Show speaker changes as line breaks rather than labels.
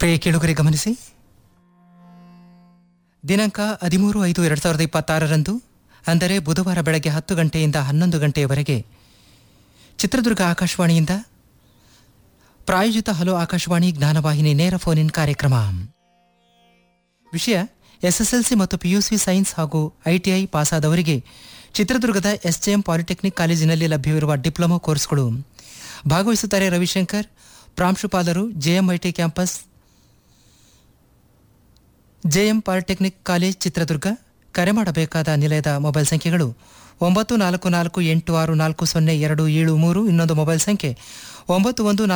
ಪ್ರಿಯ ಕೇಳುಗರೆ ಗಮನಿಸಿ ದಿನಾಂಕ ಹದಿಮೂರು ಐದು ಎರಡು ಸಾವಿರದ ಇಪ್ಪತ್ತಾರರಂದು ಅಂದರೆ ಬುಧವಾರ ಬೆಳಗ್ಗೆ ಹತ್ತು ಗಂಟೆಯಿಂದ ಹನ್ನೊಂದು ಗಂಟೆಯವರೆಗೆ ಚಿತ್ರದುರ್ಗ ಆಕಾಶವಾಣಿಯಿಂದ ಪ್ರಾಯೋಜಿತ ಹಲೋ ಆಕಾಶವಾಣಿ ಜ್ಞಾನವಾಹಿನಿ ನೇರ ಫೋನ್ ಇನ್ ಕಾರ್ಯಕ್ರಮ ವಿಷಯ ಎಸ್ಎಸ್ಎಲ್ಸಿ ಮತ್ತು ಪಿಯುಸಿ ಸೈನ್ಸ್ ಹಾಗೂ ಐಟಿಐ ಪಾಸಾದವರಿಗೆ ಚಿತ್ರದುರ್ಗದ ಎಸ್ಜೆಎಂ ಪಾಲಿಟೆಕ್ನಿಕ್ ಕಾಲೇಜಿನಲ್ಲಿ ಲಭ್ಯವಿರುವ ಡಿಪ್ಲೊಮಾ ಕೋರ್ಸ್ಗಳು ಭಾಗವಹಿಸುತ್ತಾರೆ ರವಿಶಂಕರ್ ಪ್ರಾಂಶುಪಾಲರು JMIT campus JM polytechnic college Chitradurga ಕರೆ ಮಾಡಬೇಕಾದ ನಿಲಯದ ಮೊಬೈಲ್ ಸಂಖ್ಯೆಗಳು ಒಂಬತ್ತು ನಾಲ್ಕು ನಾಲ್ಕು ಎಂಟು ಆರು ನಾಲ್ಕು ಸೊನ್ನೆ ಎರಡು ಏಳು ಮೂರು ಇನ್ನೊಂದು ಮೊಬೈಲ್ ಸಂಖ್ಯೆ ಒಂಬತ್ತು ಒಂದು